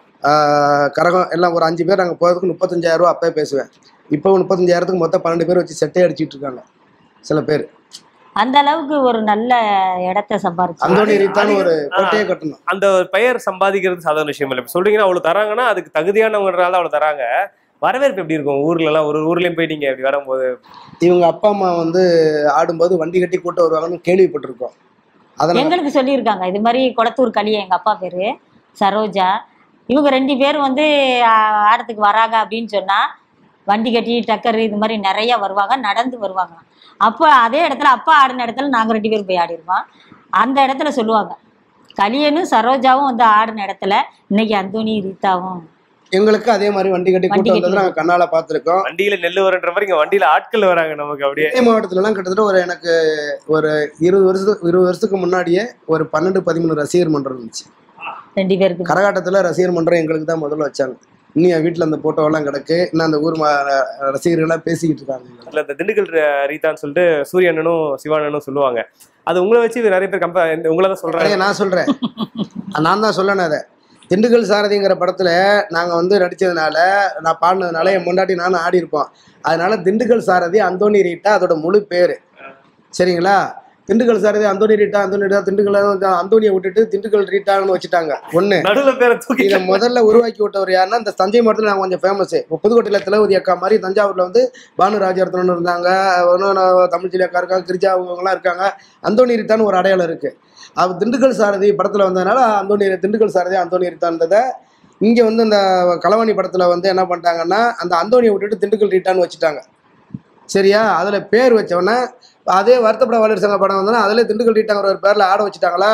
ஆஹ் கரகம் எல்லாம் ஒரு அஞ்சு பேர் நாங்கள் போகிறதுக்கு முப்பத்தஞ்சாயிரம் ரூபா அப்பவே பேசுவேன் இப்போ முப்பத்தஞ்சாயிரத்துக்கு மொத்தம் பன்னெண்டு பேர் வச்சு செட்டே அடிச்சிட்டு இருக்காங்க சில பேர் அந்த அளவுக்கு ஒரு நல்ல இடத்த சம்பாரிச்சு அந்தோணி ரீத்தான்னு ஒரு ஆ. கோட்டையே கட்டணும் அந்த ஒரு பெயர் சம்பாதிக்கிறது சாதாரண விஷயம் இல்லை இப்ப சொல்றீங்கன்னா அவ்வளவு தராங்கன்னா அதுக்கு தகுதியானவங்கனால அவ்வளவு தராங்க வரவேற்பு எப்படி இருக்கும் ஊர்ல எல்லாம் ஒரு ஊர்லயும் போயிட்டீங்க அப்படி வரும்போது இவங்க அப்பா அம்மா வந்து ஆடும்போது வண்டி கட்டி கூட்ட வருவாங்கன்னு கேள்விப்பட்டிருக்கோம் அதனால எங்களுக்கு சொல்லியிருக்காங்க இது மாதிரி கொளத்தூர் களிய எங்க அப்பா பேரு சரோஜா இவங்க ரெண்டு பேரும் வந்து ஆ, ஆடத்துக்கு வராங்க அப்படின்னு சொன்னா வண்டி கட்டி டக்கர் இது மாதிரி நிறைய வருவாங்க நடந்து வருவாங்க அப்போ அதே இடத்துல அப்பா ஆடின இடத்துல நாங்க ரெண்டு பேரும் போய் ஆடிருப்போம் அந்த இடத்துல சொல்லுவாங்க கலியனும் சரோஜாவும் வந்து ஆடின இடத்துல இன்னைக்கு அந்தோனி ரீதாவும் எங்களுக்கு அதே மாதிரி வண்டி கட்டி வண்டி கூட்டம் கட்டி வந்தது நாங்கள் கண்ணால பார்த்துருக்கோம் வண்டியில நெல்லு வரன்ற மாதிரி இங்க வண்டியில ஆட்கள் வராங்க நமக்கு அப்படியே இதே மாவட்டத்துலலாம் கிட்டத்தட்ட ஒரு எனக்கு ஒரு இருபது வருஷத்துக்கு இருபது வருஷத்துக்கு முன்னாடியே ஒரு பன்னெண்டு பதிமூணு ரசிகர் மன்றம் இருந்துச்சு ரெண்டு பேருக்கு கரகாட்டத்தில் ரசிகர் மன்றம் எங்களுக்கு தான் முதல்ல வச்சாங்க இன்னும் என் வீட்டில் அந்த போட்டோவெல்லாம் கிடக்கு இன்னும் அந்த ஊர் மா- ரசிகர்கள்லாம் பேசிக்கிட்டு இருக்காங்க அதுல இந்த திண்டுக்கல் ர- ரீதான்னு சொல்லிட்டு சூரிய அண்ணனும் சிவானனும் சொல்லுவாங்க அது உங்களை வச்சு நிறைய பேர் கம்ப உங்களை தான் சொல்றாங்க நிறைய நான் சொல்கிறேன் நான் தான் சொல்லணும் அதை திண்டுக்கல் சாரதிங்கிற படத்தில் நாங்கள் வந்து நடித்ததுனால நான் பாடினதுனால என் முன்னாடி நானும் ஆடி இருப்போம் அதனால திண்டுக்கல் சாரதி அந்தோனி ரீட்டா அதோட முழு பேர் சரிங்களா Dindigul Sarathi Anthony Rita Anthony Rita Dindigul அந்தோனியை விட்டுட்டு திண்டுக்கல் ரீட்டான்னு வச்சுட்டாங்க ஒன்று நடுவுல பேரை தூக்கி இதை முதல்ல உருவாக்கி விட்டவர் யாருன்னா இந்த தஞ்சை மாவட்டத்தில் நாங்கள் கொஞ்சம் ஃபேமஸ் புதுக்கோட்டையில் திலவதி அக்கா மாதிரி தஞ்சாவூரில் வந்து பானு ராஜரத்னன் இருந்தாங்க இன்னொன்று தமிழ்ச்செல்வி அக்கா இருக்காங்க கிரிஜா அவங்கலாம் இருக்காங்க அந்தோனி ரீத்தான்னு ஒரு அடையாளம் இருக்குது அவர் திண்டுக்கல் சாரதி படத்தில் வந்ததுனால அந்தோனி திண்டுக்கல் சாரதி அந்தோனி ரீத்தான்றதை இங்கே வந்து இந்த களவாணி படத்தில் வந்து என்ன பண்ணிட்டாங்கன்னா அந்த அந்தோனியை விட்டுட்டு திண்டுக்கல் ரீட்டான்னு வச்சுட்டாங்க சரியா அதில் பேர் வச்சவொடனே அதே வருத்தப்பட வளர் சங்க படம் வந்தோன்னா அதில் திண்டுக்கல் ரீட்டாங்கிற ஒரு பேரில் ஆட வச்சுட்டாங்களா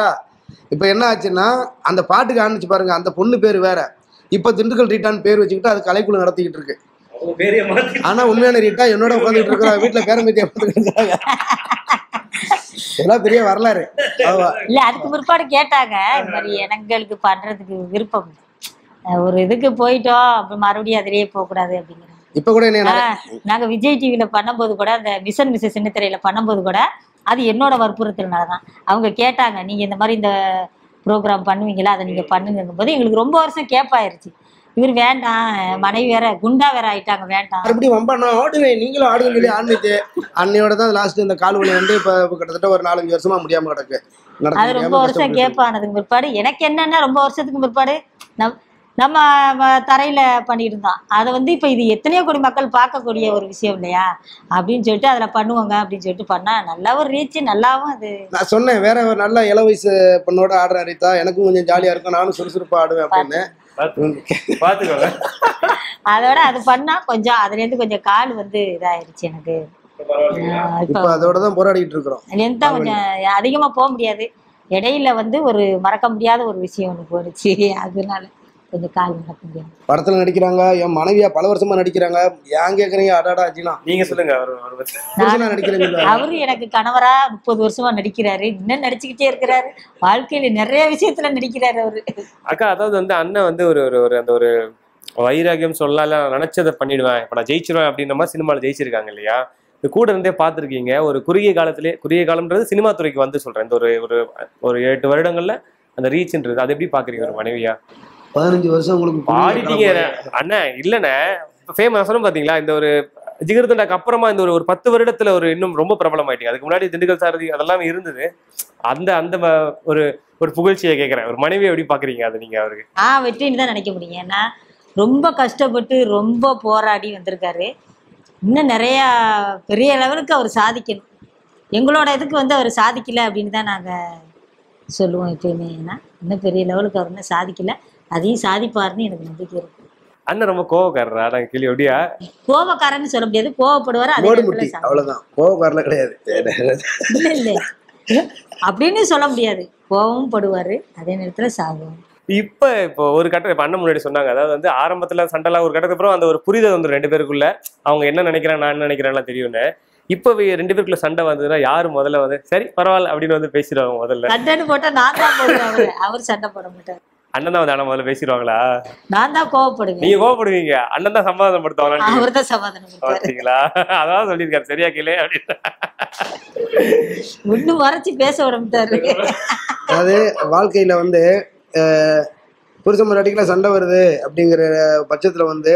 இப்போ என்ன ஆச்சுன்னா அந்த பாட்டுக்கு ஆரம்பிச்சு பாருங்க அந்த பொண்ணு பேர் வேற இப்போ திண்டுக்கல் ரீட்டான்னு பேர் வச்சுக்கிட்டு அது கலைக்குழு நடத்திக்கிட்டு இருக்கு பெரிய மாத்தி ஆனா உண்மையான ரீட்டா என்னோட உட்காந்துட்டு இருக்கிறா வீட்டுல பேரம்பேத்தியா பார்த்துட்டு இருக்காங்க இதெல்லாம் பெரிய வரலாறு ஆமா இல்ல அதுக்கு பிற்பாடு கேட்டாங்க இந்த மாதிரி எங்களுக்கு பண்றதுக்கு விருப்பம் இல்லை. அஹ் ஒரு இதுக்கு போயிட்டோம் அப்புறம் மறுபடியும் அதிலேயே போக கூடாது அப்படிங்கிறாங்க இப்ப கூட என்ன ஆஹ் நாங்க விஜய் டிவில பண்ணும்போது கூட அந்த மிஷன் மிஸ் சின்னத்திரையில பண்ணும்போது கூட அது என்னோட வற்புறுத்தல்னால தான் அவங்க கேட்டாங்க நீங்க இந்த மாதிரி இந்த ப்ரோக்ராம் பண்ணுவீங்களா அதை நீங்க பண்ணுங்கும் போது எங்களுக்கு ரொம்ப வருஷம் கேப்பாயிருச்சு இவர் வேண்டாம் மனைவி வேற குண்டா வேற ஆயிட்டாங்க வேண்டாம் மறுபடியும் வம்பா நான் ஆடுவேன் நீங்களும் ஆடுங்க சொல்லி ஆடிட்டு அன்னையோட தான் லாஸ்ட் இந்த கால் வலி வந்து இப்ப இப்ப கிட்டத்தட்ட ஒரு நாலஞ்சு வருஷமா முடியாம கிடக்கு நடக்க அது ரொம்ப முடியாம வருஷம் கஷ்டப்பட்டு கேட்பானதுக்கு பிற்பாடு எனக்கு என்னன்னா ரொம்ப வருஷத்துக்கு பிற்பாடு நம் நம்ம வ- தரையில பண்ணிட்டு இருந்தோம் அதை வந்து இப்ப இது எத்தனையோ கோடி மக்கள் பார்க்கக்கூடிய ஒரு விஷயம் இல்லையா அப்படின்னு சொல்லிட்டு அதுல பண்ணுவாங்க அப்படின்னு சொல்லிட்டு பண்ணா நல்லா ஒரு ரீச் நல்லாவும் அது நான் சொன்னேன் வேற ஒரு நல்ல இள வயசு பொண்ணோட ஆடுற ரீதா எனக்கும் கொஞ்சம் ஜாலியா இருக்கும் நானும் சுறுசுறுப்பா ஆடுவேன் அப்படின்னு பாத்துக்கோங்க அதோட அது பண்ணா கொஞ்சம் அதுல இருந்து கொஞ்சம் கால் வந்து இதாயிருச்சு எனக்கு ஆஹ் இப்ப இப்ப அதோட தான் போராடிட்டு இருக்கிறோம் அதுல இருந்து தான் கொஞ்சம் அதிகமா போக முடியாது இடையில வந்து ஒரு மறக்க முடியாத ஒரு விஷயம் ஒண்ணு போனுச்சு அதனால கொஞ்சம் கால் மறக்க முடியாது படத்துல நடிக்கிறாங்க என் மனைவியா பல வருஷமா நடிக்கிறாங்க ஏன் கேக்குறீங்க அடாடா அஜினா நீங்க சொல்லுங்க அவர் அவர் பத்தி. புருஷனா நடிக்கிறீங்க அவரு எனக்கு கணவரா முப்பது வருஷமா நடிக்கிறாரு இன்னும் நடிச்சுக்கிட்டே இருக்கிறாரு வாழ்க்கையில நிறைய விஷயத்துல நடிக்கிறாரு அவரு அக்கா அதாவது வந்து அண்ணன் வந்து ஒரு ஒரு ஒரு அந்த ஒரு வைராகியம் சொல்லலாம் இல்ல நான் நினைச்சதை பண்ணிடுவேன் இப்ப நான் ஜெயிச்சிருவேன் அப்படின்ற மாதிரி சினிமாவில் ஜெயிச்சிருக்காங்க இல்லையா இது கூட இருந்தே பார்த்துருக்கீங்க ஒரு குறுகிய காலத்திலே குறுகிய காலம்ன்றது சினிமா துறைக்கு வந்து சொல்றேன் இந்த ஒரு ஒரு ஒரு எட்டு வருடங்கள்ல அந்த ரீச்ன்றது அது எப்படி பாக்குறீங்க ஒரு மனைவியா பதினஞ்சு வருஷம் உங்களுக்கு பாடிட்டீங்க அண்ணன் இல்லண்ணே ஃபேமஸ் சொன்ன பாத்தீங்களா இந்த ஒரு ஜிகர்தண்டாக்கு அப்புறமா இந்த ஒரு ஒரு பத்து வருடத்துல ஒரு இன்னும் ரொம்ப பிரபலம் ஆயிட்டீங்க அதுக்கு முன்னாடி திண்டுக்கல் சாரதி அதெல்லாம் இருந்தது அந்த அந்த ம- ஒரு ஒரு புகழ்ச்சியை கேட்கறேன் ஒரு மனைவியை எப்படி பாக்குறீங்க அது நீங்க அவருக்கு ஆ வெற்றின்னு தான் நினைக்க முடியும் ஏன்னா ரொம்ப கஷ்டப்பட்டு ரொம்ப போராடி வந்திருக்காரு இன்னும் நிறைய பெரிய லெவலுக்கு அவர் சாதிக்கணும் எங்களோட இதுக்கு வந்து அவர் சாதிக்கல அப்படின்னு தான் நாங்க சொல்லுவோம் எப்பயுமே ஏன்னா இன்னும் பெரிய லெவலுக்கு அவர் இன்னும் சாதிக்கல அதையும் சாதிப்பாருன்னு எனக்கு நம்பிக்கை இருக்கு அண்ணன் ரொம்ப கோவக்காரரா நாங்க கேள்வி எப்படியா கோபக்காரன்னு சொல்ல முடியாது கோவப்படுவார் அதே ஓடு நேரத்துல முட்டி சாதி- அவ்வளவுதான் கோவக்காரல கிடையாது இல்ல இல்ல அப்படின்னு சொல்ல முடியாது கோவமும் படுவாரு அதே நேரத்துல சாகும் இப்ப இப்போ ஒரு கட்டம் இப்ப அண்ணன் முன்னாடி சொன்னாங்க அதாவது வந்து ஆரம்பத்துல சண்டைலாம் ஒரு கட்டத்துக்கு அப்புறம் அந்த ஒரு புரிதல் வந்து ரெண்டு பேருக்குள்ள அவங்க என்ன நினைக்கிறேன் நான் என்ன நினைக்கிறேன்லாம் தெரியும்னு இப்ப வி- ரெண்டு பேருக்குள்ள சண்டை வந்ததுன்னா யாரு முதல்ல வந்து சரி பரவாயில்ல அப்படின்னு வந்து பேசிடுவாங்க முதல்ல சண்டைன்னு போட்டா நான் தான் போடுவேன் அவரு அவர் சண்டை போட மாட்டார் அண்ணன் தான் வந்து ஆனா முதல்ல பேசிடுவாங்களா நான் தான் கோவப்படுவேன் நீங்க கோவப்படுவீங்க அண்ணன் தான் சமாதானம் படுத்துவாங்களான்னு அவர் தான் சமாதானம் கொடுப்பாரு பாத்தீங்களா அதான் சொல்லியிருக்காரு சரியா கேளு அப்படின்னு ஒண்ணு மறைச்சு பேச விட மாட்டாரு அதாவது வாழ்க்கையில வந்து அஹ், புருஷன் முன்னாடிக்கல சண்டை வருது அப்படிங்கிற பட்சத்துல வந்து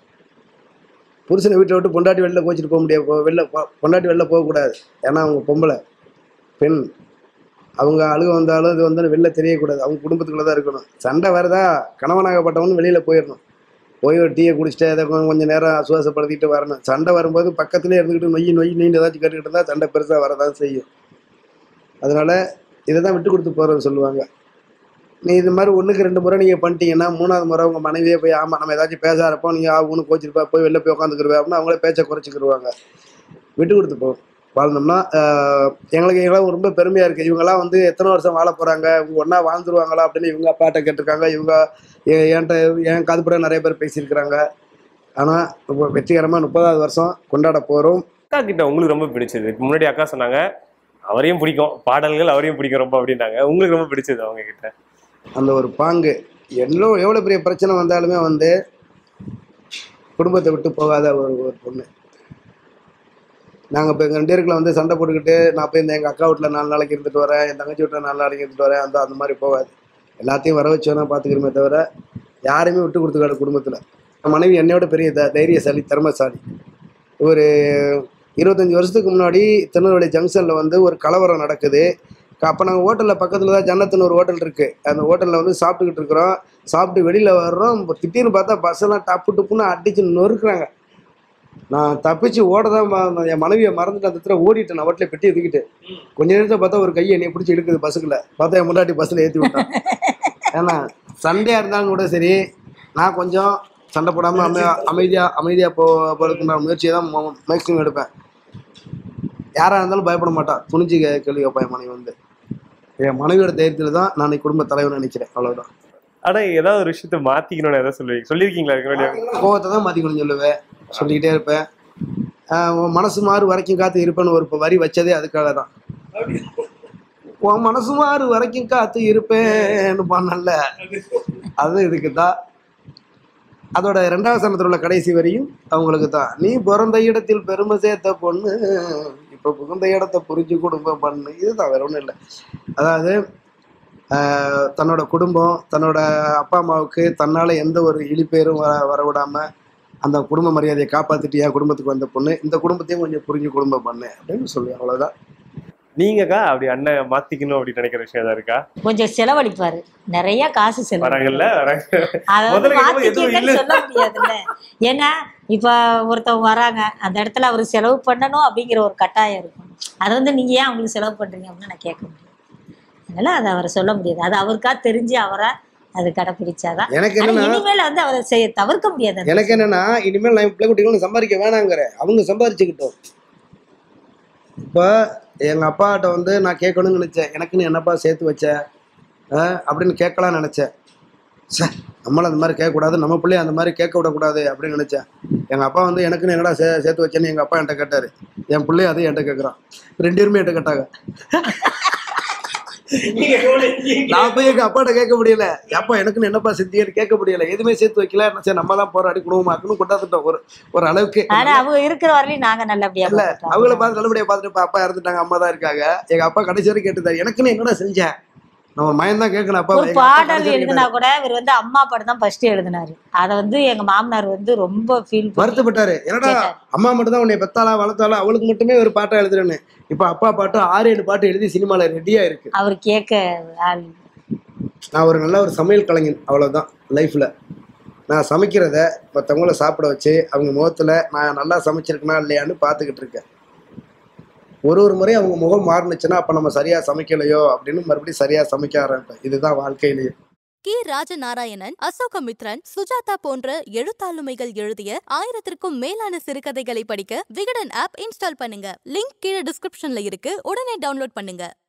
புருஷனை வீட்டை விட்டு பொண்டாட்டி வெளில கோச்சிட்டு போக முடியாது போ- வெளில போ- பொண்டாட்டி வெளில போகக்கூடாது ஏன்னா அவங்க பொம்பளை பெண் அவங்க அழுக வந்தாலும் இது வந்து வெளில தெரியக்கூடாது அவங்க குடும்பத்துக்குள்ள தான் இருக்கணும் சண்டை வருதா கணவனாகப்பட்டவன் வெளியில போயிடணும் போய் ஒரு டீயை குடிச்சிட்டு அதை கொஞ்சம் கொஞ்சம் நேரம் சுவாசப்படுத்திட்டு வரணும் சண்டை வரும்போது பக்கத்துலேயே இருந்துக்கிட்டு நொய் நொய் நொய்னு ஏதாச்சும் கேட்டுக்கிட்டு இருந்தால் சண்டை பெருசாக வரதான் செய்யும் அதனால இதை தான் விட்டு கொடுத்து போகிறேன்னு சொல்லுவாங்க நீ இது மாதிரி ஒன்றுக்கு ரெண்டு முறை நீங்கள் பண்ணிட்டீங்கன்னா மூணாவது முறை உங்கள் மனைவியே போய் ஆமாம் நம்ம ஏதாச்சும் பேச இருப்போம் நீங்கள் ஆகுன்னு கோச்சிருப்பா போய் வெளில போய் உட்காந்துக்கிருவா அப்படின்னு அவங்களே பேச்சை குறைச்சிக்கிருவாங்க விட்டு கொடுத்து போ வாழ்ந்தோம்னா ஆஹ், எங்களுக்கு எங்களாம் ரொம்ப பெருமையாக இருக்குது இவங்கெல்லாம் வந்து எத்தனை வருஷம் வாழ போகிறாங்க இவங்க ஒன்றா வாழ்ந்துருவாங்களா அப்படின்னு இவங்க அப்பாட்ட கேட்டிருக்காங்க இவங்க எ- என்கிட்ட என் காதுபட நிறைய பேர் பேசியிருக்கிறாங்க ஆனால் இப்போ வெற்றிகரமாக முப்பதாவது வருஷம் கொண்டாட போகிறோம் அக்கா கிட்ட உங்களுக்கு ரொம்ப பிடிச்சது இப்ப முன்னாடி அக்கா சொன்னாங்க அவரையும் பிடிக்கும் பாடல்கள் அவரையும் பிடிக்கும் ரொம்ப அப்படின்னாங்க உங்களுக்கு ரொம்ப பிடிச்சது அவங்க கிட்ட அந்த ஒரு பாங்கு எவ்வளோ எவ்வளோ பெரிய பிரச்சனை வந்தாலுமே வந்து குடும்பத்தை விட்டு போகாத ஒரு ஒரு பொண்ணு நாங்கள் இப்போ எங்கள் ரெண்டு பேருக்குள்ள வந்து சண்டை போட்டுக்கிட்டு நான் போய் இந்த எங்கள் அக்கா வீட்டில் நாலு நாளைக்கு இருந்துட்டு வரேன் என் தங்கச்சி வீட்டில் நாலு நாளைக்கு இருந்துட்டு வரேன் அந்த அந்த மாதிரி போகாது எல்லாத்தையும் வர வச்சு வேணா பார்த்துக்கிறோமே தவிர யாரையுமே விட்டு கொடுத்துக்காது குடும்பத்தில் என் மனைவி என்னையோட பெரிய த தைரியசாலி திறமைசாலி ஒரு இருபத்தஞ்சி வருஷத்துக்கு முன்னாடி திருநெல்வேலி ஜங்ஷனில் வந்து ஒரு கலவரம் நடக்குது அப்போ நாங்கள் ஹோட்டலில் பக்கத்தில் தான் ஜன்னத்துன்னு ஒரு ஹோட்டல் இருக்குது அந்த ஹோட்டலில் வந்து சாப்பிட்டுக்கிட்டு இருக்கிறோம் சாப்பிட்டு வெளியில் வர்றோம் இப்ப திடீர்னு பார்த்தா பஸ்ஸெல்லாம் டப்பு டப்புன்னு அடிச்சு நொறுக்குறாங்க நான் தப்பிச்சு ஓட தான் ம- என் மனைவியை மறந்துட்டு அந்த இடத்துல ஓடிட்டேன் நான் வட்டில் பெட்டி தூக்கிட்டு கொஞ்ச நேரத்தில் பார்த்தா ஒரு கையை என்னை பிடிச்சி இழுக்குது பஸ்ஸுக்குள்ள பார்த்தா என் முன்னாடி பஸ்ஸில் ஏற்றி விட்டான் ஏன்னா சண்டையாக இருந்தாலும் கூட சரி நான் கொஞ்சம் சண்டை போடாமல் அமை அமைதியாக அமைதியாக போ போகிறதுக்கு நான் முயற்சியை தான் மேக்ஸிமம் எடுப்பேன் யாராக இருந்தாலும் பயப்பட மாட்டான் துணிஞ்சு கே- கேள்வி கேட்பான் என் மனைவி வந்து என் மனைவியோட தைரியத்தில் தான் நான் இன்னைக்கு குடும்ப தலைவர் நினைக்கிறேன் அவ்வளவுதான் ஆனா ஏதாவது ஒரு விஷயத்த மாத்திக்கணும்னு ஏதாவது சொல்லுவீங்க சொல்லியிருக்கீங்களா அதுக்கு முன்னாடி கோவத்தை தான் மாற்றிக்கணும் சொல்லுவேன் சொல்லிக்கிட்டே இருப்பேன் ஆஹ் உன் மனசு மாறு வரைக்கும் காத்து இருப்பேன்னு ஒரு வரி வச்சதே அதுக்காக தான் உன் மனசு மாறு வரைக்கும் காத்து இருப்பேன்னு பண்ணல அது இதுக்கு தான் அதோட ரெண்டாவது சனத்தில் உள்ள கடைசி வரியும் அவங்களுக்கு தான் நீ பிறந்த இடத்தில் பெருமை சேர்த்த பொண்ணு இப்போ புகுந்த இடத்த புரிஞ்சு குடும்பம் பண்ணு இதுதான் வேற ஒன்றும் இல்லை அதாவது ஆஹ் தன்னோட குடும்பம் தன்னோட அப்பா அம்மாவுக்கு தன்னால் எந்த ஒரு இழிப்பேரும் வர வரவிடாம அந்த குடும்ப மரியாதையை காப்பாத்திட்டு என் குடும்பத்துக்கு வந்த பொண்ணு இந்த குடும்பத்தையும் கொஞ்சம் புரிஞ்சு குடும்பம் பண்ணு அப்படின்னு சொல்லுவேன் அவ்வளவுதான் நீங்கக்கா அப்படி அண்ணன் மாத்திக்கணும் அப்படின்னு நினைக்கிற விஷயம் ஏதாவது இருக்கா கொஞ்சம் செலவழிப்பாரு நிறைய காசு செலவு வராங்கல்ல வராங்க அதை வந்து முதல்ல கேட்கும்போது எதுவும் மாத்திக்கங்கன்னு இல்ல. சொல்ல முடியாதுல்ல ஏன்னா இப்ப ஒருத்தவங்க வராங்க அந்த இடத்துல அவர் செலவு பண்ணணும் அப்படிங்கிற ஒரு கட்டாயம் இருக்கும் அதை வந்து நீங்க ஏன் அவங்களுக்கு செலவு பண்றீங்க அப்படின்னு நான் கேட்க முடியும் அதனால அதை அவரை சொல்ல முடியாது அது அவருக்கா தெரிஞ்சு அவரை அது கடைப்பிடிச்சாதான் எனக்கு ஆனா என்னன்னா இனிமேல் வந்து அவரை செய்ய தவிர்க்க முடியாது அந்த எனக்கு என்னன்னா இனிமேல் நான் பிள்ளை குட்டிகளும் சம்பாதிக்க வேணாங்கிற அவங்க சம்பாதிச்சுக்கிட்டோம் இப்போ எங்க அப்பாட்ட வந்து நான் கேட்கணும்னு நினைச்சேன் எனக்குன்னு என்னப்பா சேர்த்து வச்ச ஆஹ் அப்படின்னு கேட்கலாம்னு நினைச்சேன் சே நம்மளும் அந்த மாதிரி கேட்கக்கூடாது நம்ம பிள்ளைய அந்த மாதிரி கேட்க விடக்கூடாது அப்படின்னு நினைச்சேன் எங்க அப்பா வந்து எனக்குன்னு என்னடா சே சேர்த்து வச்சேன்னு எங்க அப்பா என்கிட்ட கேட்டாரு என் பிள்ளைய அதையும் என்கிட்ட கேட்குறான் ரெண்டு பேருமே என்கிட்ட கேட்டாங்க நான் போய் எங்க அப்பாட்ட கேட்க முடியல அப்பா எனக்குன்னு என்னப்பா செஞ்சீங்கன்னு கேட்க முடியல எதுவுமே சேர்த்து வைக்கல என்ன சரி நம்ம தான் போராடி குடும்பமாக்கணும் கொண்டாந்துட்டோம் ஒரு ஒரு அளவுக்கு ஆனா அவங்க இருக்கிற வரையிலும் நாங்க நல்லபடியா இல்ல பார்த்துட்டோம். அவங்கள பார்த்து நல்லபடியா பார்த்துட்டு இப்ப அப்பா இறந்துட்டாங்க அம்மா தான் இருக்காங்க எங்க அப்பா கடைசி வரைக்கும் கேட்டுதாரு எனக்குன்னு என்னடா செஞ்சேன் நான் ஒரு மயம் தான் கேட்கணும் அப்பா ஒரு எங்க அப்பா பாடல் கடைசி வரைக்கும் எழுதினா கூட இவர் வந்து அம்மா படம் தான் ஃபர்ஸ்ட் எழுதினாரு அதை வந்து எங்க மாமனார் வந்து ரொம்ப ஃபீல் வருத்தப்பட்டாரு என்னடா கேட்டாரு. அம்மா மட்டும் தான் உன்னை பெத்தாளா வளர்த்தாளா அவளுக்கு மட்டுமே ஒரு பாட்டா எழுதுறேன்னு இப்ப அப்பா பாட்டு ஆறு ஏழு பாட்டு எழுதி சினிமால ரெடியா இருக்கு அவர் கேட்க ஆள் நான் ஒரு நல்ல ஒரு சமையல் கலைஞன் அவ்வளவுதான் லைஃப்ல நான் சமைக்கிறத மற்றவங்கள சாப்பிட வச்சு அவங்க முகத்துல நான் நல்லா சமைச்சிருக்கனா இல்லையான்னு பார்த்துக்கிட்டு இருக்கேன் ஒரு ஒரு முறை அவங்க முகம் மாறுனுச்சுன்னா அப்ப நம்ம சரியா சமைக்கலையோ அப்படின்னு மறுபடியும் சரியா சமைக்க ஆரம்பிப்பேன் இதுதான் வாழ்க்கையிலேயே கி ராஜநாராயணன் அசோகமித்ரன் சுஜாதா போன்ற எழுத்தாளுமைகள் எழுதிய ஆயிரத்திற்கும் மேலான சிறுகதைகளை படிக்க விகடன் ஆப் இன்ஸ்டால் பண்ணுங்க லிங்க் கீழே டிஸ்கிரிப்ஷன்ல இருக்கு உடனே டவுன்லோட் பண்ணுங்க